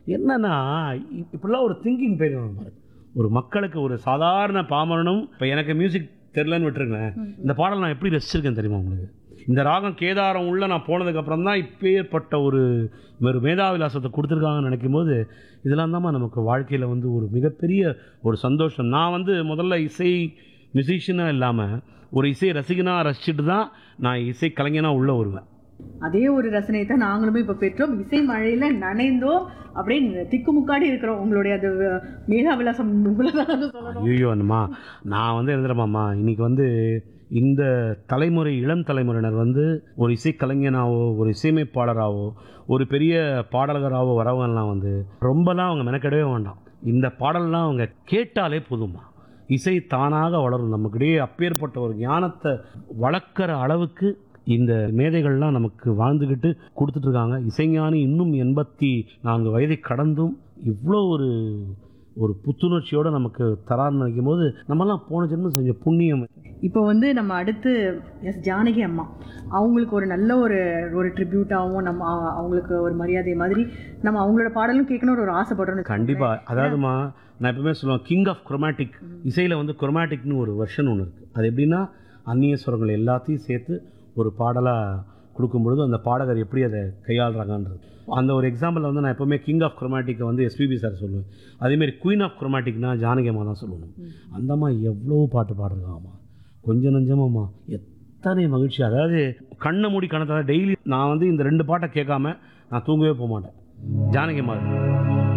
என்னன்னா இ- இப்படிலாம் ஒரு திங்கிங் பேர் பாருங்க ஒரு மக்களுக்கு ஒரு சாதாரண பாமரனும் இப்போ எனக்கு மியூசிக் தெரிலன்னு விட்டுருங்களேன் இந்த பாடல் நான் எப்படி ரசிச்சிருக்கேன் தெரியுமா உங்களுக்கு இந்த ராகம் கேதாரம் உள்ள நான் போனதுக்கப்புறம் தான் இப்பேற்பட்ட ஒரு ஒரு மேதாவிலாசத்தை கொடுத்துருக்காங்கன்னு நினைக்கும் போது இதெல்லாம் தான் நமக்கு வாழ்க்கையில் வந்து ஒரு மிகப்பெரிய ஒரு சந்தோஷம் நான் வந்து முதல்ல இசை மியூசிஷியனாக இல்லாமல் ஒரு இசை ரசிகனாக ரசிச்சுட்டு தான் நான் இசை கலைஞனாக உள்ளே வருவேன் அதே ஒரு ரசனையை தான் நாங்களுமே இப்போ பெற்றோம் இசை மழையில நனைந்தோம் அப்படியே திக்குமுக்காடி இருக்கிறோம் உங்களுடைய அது மேலா விலாசம் உங்களை தான் வந்து சொல்லணும் ஐயோ அண்ணம்மா நான் வந்து எழுதுறமாம்மா இன்னைக்கு வந்து இந்த தலைமுறை இளம் தலைமுறையினர் வந்து ஒரு இசைக்கலைஞனாவோ ஒரு இசையமைப்பாளராகவோ ஒரு பெரிய பாடகராகவோ வரவங்கலாம் வந்து ரொம்பலாம் அவங்க மெனக்கெடவே வேண்டாம் இந்த பாடல்லாம் அவங்க கேட்டாலே போதுமா இசை தானாக வளரும் நமக்கிடையே அப்பேற்பட்ட ஒரு ஞானத்தை வளர்க்குற அளவுக்கு இந்த மேதைகள்லாம் நமக்கு வாழ்ந்துக்கிட்டு கொடுத்துட்ருக்காங்க இசைஞானி இன்னும் எண்பத்தி நான்கு வயதை கடந்தும் இவ்வளோ ஒரு ஒரு புத்துணர்ச்சியோடு நமக்கு தரான்னு நினைக்கும் போது நம்மலாம் போன ஜென்மம் செஞ்ச புண்ணியம் இப்போ வந்து நம்ம அடுத்து எஸ் ஜானகி அம்மா அவங்களுக்கு ஒரு நல்ல ஒரு ஒரு ட்ரிபியூட்டாகவும் நம்ம அ- அவங்களுக்கு ஒரு மரியாதை மாதிரி நம்ம அவங்களோட பாடலும் கேட்கணும்னு ஒரு ஆசைப்படுறோம் கண்டிப்பாக அதாவதுமா நான் எப்பவுமே சொல்லுவேன் கிங் ஆஃப் குரோமேட்டிக் இசையில் வந்து குரோமேட்டிக்னு ஒரு வெர்ஷன் ஒன்று இருக்குது அது எப்படின்னா அந்நிய சுரங்கள் எல்லாத்தையும் சேர்த்து ஒரு பாடலாக கொடுக்கும்பொழுது அந்த பாடகர் எப்படி அதை கையாளுறாங்கன்றது அந்த ஒரு எக்ஸாம்பிள் வந்து நான் எப்போவுமே கிங் ஆஃப் குரோமேட்டிக்கை வந்து எஸ்பிபி சார் சொல்லுவேன் அதேமாரி குயின் ஆஃப் குரோமேட்டிக்னா ஜானகி அம்மா தான் சொல்லணும் அந்த அம்மா எவ்வளோ பாட்டு பாடுறாங்கம்மா கொஞ்சம் நஞ்சமாம்மா எத்தனை மகிழ்ச்சி அதாவது கண்ணை மூடி கணத்தை டெய்லி நான் வந்து இந்த ரெண்டு பாட்டை கேட்காம நான் தூங்கவே போக மாட்டேன் ஜானகி அம்மா